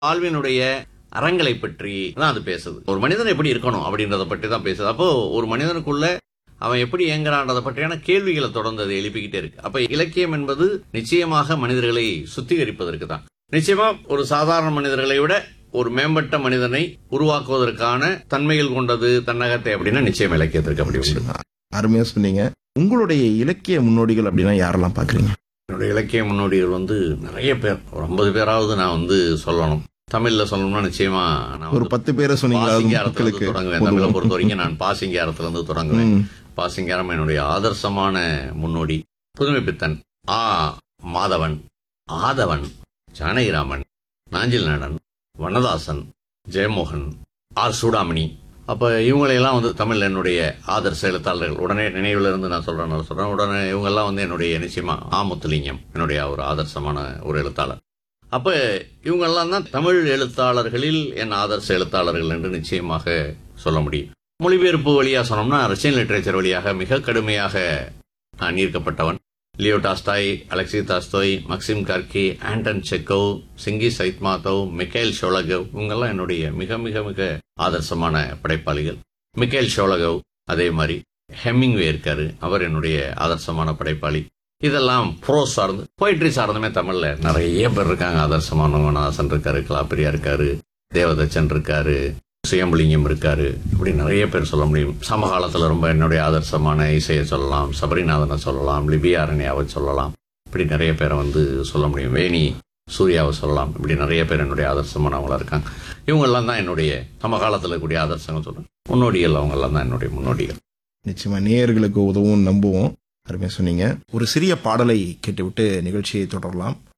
வாழ்வினுடைய அறங்களை பற்றி தான் அது பேசுது ஒரு மனிதன் எப்படி இருக்கணும் அப்படின்றத பற்றி தான் பேசுது அப்போ ஒரு மனிதனுக்குள்ள அவன் எப்படி இயங்குறான்றதை பற்றியான கேள்விகளை தொடர்ந்து அது எழுப்பிக்கிட்டே இருக்கு அப்ப இலக்கியம் என்பது நிச்சயமாக மனிதர்களை சுத்திகரிப்பதற்கு தான் நிச்சயமா ஒரு சாதாரண மனிதர்களை விட ஒரு மேம்பட்ட மனிதனை உருவாக்குவதற்கான தன்மைகள் கொண்டது தன்னகத்தை அப்படின்னா நிச்சயம் இலக்கியத்திற்கு அப்படி உண்டு அருமையா சொன்னீங்க உங்களுடைய இலக்கிய முன்னோடிகள் அப்படின்னா யாரெல்லாம் பாக்குறீங்க என்னுடைய இலக்கிய முன்னோடிகள் வந்து நிறைய பேர் ஒரு ஐம்பது பேராவது நான் வந்து சொல்லணும் தமிழ்ல சொல்லணும்னா நிச்சயமா நான் ஒரு வந்து பத்து பேரை சொன்னீங்களா அது பாசிங்காரத்துல மக்களுக்கு இருந்து தொடங்குவேன் தமிழை பொதுவா. பொறுத்த வரைக்கும் நான் பாசிங்காரத்துல இருந்து தொடங்குவேன் ம், பாசிங்காரம் என்னுடைய ஆதர்சமான முன்னோடி புதுமை பித்தன் ஆ மாதவன் ஆதவன் ஜானகிராமன் நாஞ்சில் நடன் வண்ணதாசன் ஜெயமோகன் ஆர் சூடாமணி அப்ப இவங்களையெல்லாம் வந்து தமிழ்ல என்னுடைய ஆதர்ச எழுத்தாளர்கள் உடனே நினைவுல இருந்து நான் சொல்றேன் நான் சொல்றேன் உடனே இவங்கெல்லாம் வந்து என்னுடைய நிச்சயமா ஆ முத்துலிங்கம் என்னுடைய ஒரு ஆதர்சமான ஒரு எழுத்தாளர் அப்ப இவங்கெல்லாம் தான் தமிழ் எழுத்தாளர்களில் என் ஆதர்ச எழுத்தாளர்கள் என்று நிச்சயமாக சொல்ல முடியும் மொழிபெயர்ப்பு வழியா சொன்னோம்னா ரஷ்யன் லிட்டரேச்சர் வழியாக மிக கடுமையாக நான் ஈர்க்கப்பட்டவன் Leo Tolstoy Alexei Tolstoy Maxim Gorky Anton Chekhov Chingiz Aitmatov Michael ஷோலகவ் இவங்கெல்லாம் என்னுடைய மிக மிக மிக ஆதர்சமான படைப்பாளிகள் மிக்கேல் ஷோலகவ் அதே மாதிரி ஹெமிங்வே இருக்காரு அவர் என்னுடைய ஆதர்சமான படைப்பாளி இதெல்லாம் ப்ரோஸ் சார்ந்து போயிட்ரி சார்ந்துமே தமிழ்ல நிறைய பேர் இருக்காங்க ஆதர்சமான வனதாசன் இருக்காரு கலாப்பிரியா இருக்காரு தேவதச்சன் இருக்காரு சுயம்புலிங்கம் இருக்காரு இப்படி நிறைய பேர் சொல்ல முடியும் சமகாலத்துல ரொம்ப என்னுடைய ஆதர்சமான இசையை சொல்லலாம் சபரிநாதனை சொல்லலாம் லிபியாரண்யாவை சொல்லலாம் இப்படி நிறைய பேரை வந்து சொல்ல முடியும் வேணி சூர்யாவை சொல்லலாம் இப்படி நிறைய பேர் என்னுடைய ஆதர்சமானவங்களா இருக்காங்க இவங்கெல்லாம் தான் என்னுடைய சமகாலத்துல கூடிய ஆதர்சங்கள் சொல்றேன் முன்னோடிகள் அவங்கெல்லாம் தான் என்னுடைய முன்னோடிகள் நிச்சயமா நேயர்களுக்கு உதவும் நம்புவோம் அருமையா சொன்னீங்க ஒரு சிறிய பாடலை கேட்டுவிட்டு நிகழ்ச்சியை தொடரலாம்